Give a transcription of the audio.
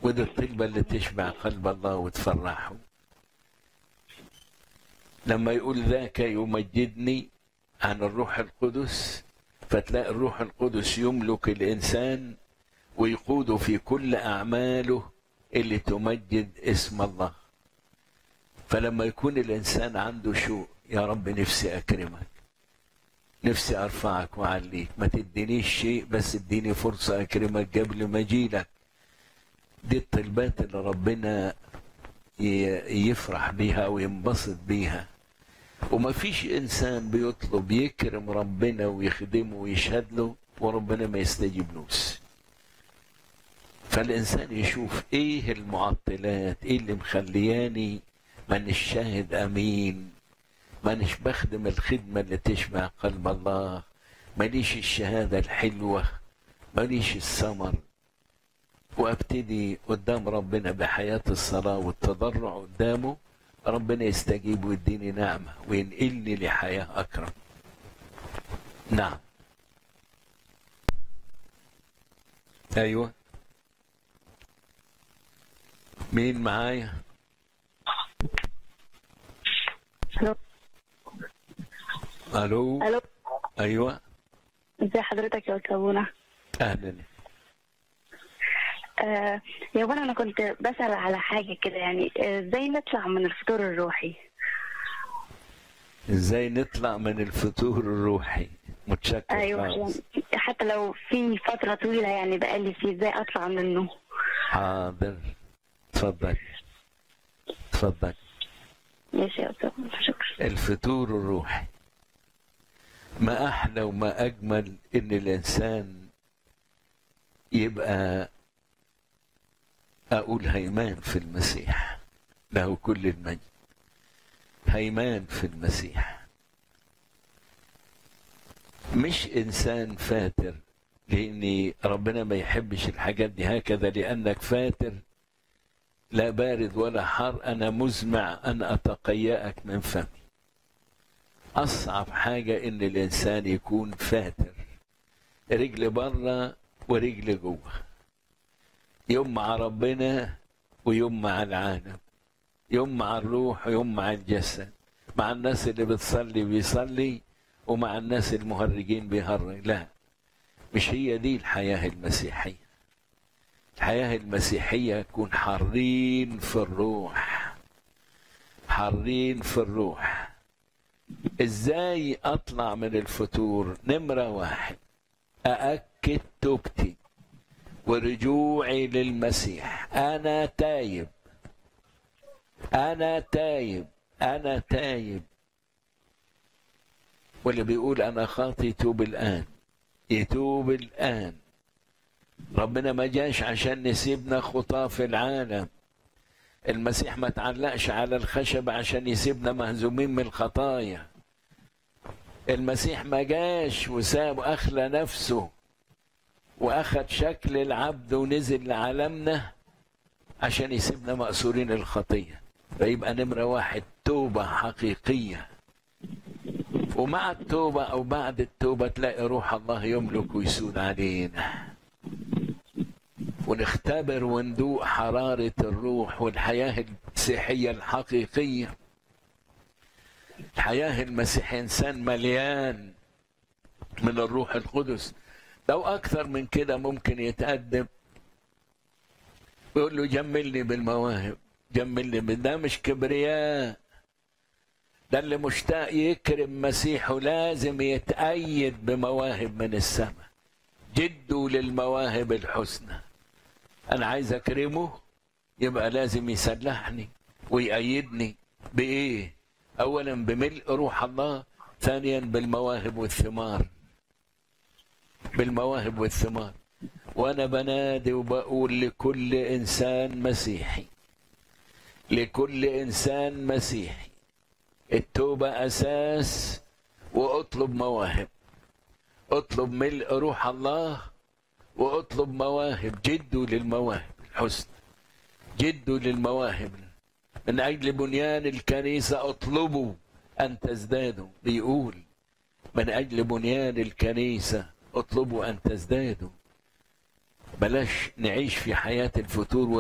ودي الطلبة اللي تشبع قلب الله وتفرحه لما يقول ذاك يمجدني عن الروح القدس فتلاقي الروح القدس يملك الإنسان ويقوده في كل أعماله اللي تمجد اسم الله فلما يكون الإنسان عنده شوق يا رب نفسي أكرمك نفسي أرفعك وأعليك ما تدينيش شيء بس اديني فرصة أكرمك قبل ما أجيلك دي الطلبات اللي ربنا يفرح بيها وينبسط بيها وما فيش انسان بيطلب يكرم ربنا ويخدمه ويشهد له وربنا ما يستجيبلوش فالانسان يشوف ايه المعطلات ايه اللي مخلياني مانيش شاهد امين مانيش بخدم الخدمه اللي تشبع قلب الله ماليش الشهاده الحلوه ماليش الثمر وابتدي قدام ربنا بحياه الصلاه والتضرع قدامه ربنا يستجيب ويديني نعمه وينقلني لحياه اكرم نعم ايوه مين معايا الو الو الو ايوه ازي حضرتك يا استاذ ابونا اهلا آه يا ابونا انا كنت بسال على حاجه كده يعني آه، ازاي نطلع من الفطور الروحي ازاي نطلع من الفتور الروحي متشكر ايوه خالص. يعني حتى لو في فتره طويله يعني بقالي فيه ازاي اطلع منه حاضر تفضل تفضل ماشي يا استاذ أبونا، شكرا الفتور الروحي ما احلى وما اجمل ان الانسان يبقى اقول هيمان في المسيح له كل المجد هيمان في المسيح مش انسان فاتر لاني ربنا ما يحبش الحاجات دي هكذا لانك فاتر لا بارد ولا حار انا مزمع ان اتقيأك من فمي اصعب حاجه ان الانسان يكون فاتر رجل بره ورجل جوه يوم مع ربنا ويوم مع العالم يوم مع الروح ويوم مع الجسد مع الناس اللي بتصلي بيصلي ومع الناس المهرجين بيهرج لا مش هي دي الحياه المسيحيه الحياة المسيحية يكون حارين في الروح حارين في الروح ازاي اطلع من الفتور نمرة واحد أأكد توبتي ورجوعي للمسيح أنا تايب أنا تايب أنا تايب واللي بيقول أنا خاطي يتوب الآن يتوب الآن ربنا ما جاش عشان نسيبنا خطاه في العالم المسيح ما تعلقش على الخشب عشان يسيبنا مهزومين من الخطايا المسيح ما جاش وساب أخلى نفسه وأخد شكل العبد ونزل لعالمنا عشان يسيبنا مأسورين الخطية فيبقى نمرة واحد توبة حقيقية ومع التوبة أو بعد التوبة تلاقي روح الله يملك ويسود علينا ونختبر وندوق حرارة الروح والحياة المسيحية الحقيقية الحياة المسيحية إنسان مليان من الروح القدس لو أكثر من كده ممكن يتقدم ويقول له جملني بالمواهب جملني بال- ده مش كبرياء ده اللي مشتاق يكرم مسيحه لازم يتأيد بمواهب من السماء جدوا للمواهب الحسنى انا عايز اكرمه يبقى لازم يسلحني ويأيدني بايه اولا بملء روح الله ثانيا بالمواهب والثمار بالمواهب والثمار وانا بنادي وبقول لكل انسان مسيحي لكل انسان مسيحي التوبه اساس واطلب مواهب اطلب ملء روح الله واطلب مواهب جدوا للمواهب الحسنى جدوا للمواهب من اجل بنيان الكنيسه اطلبوا ان تزدادوا بيقول من اجل بنيان الكنيسه اطلبوا ان تزدادوا بلاش نعيش في حياه الفتور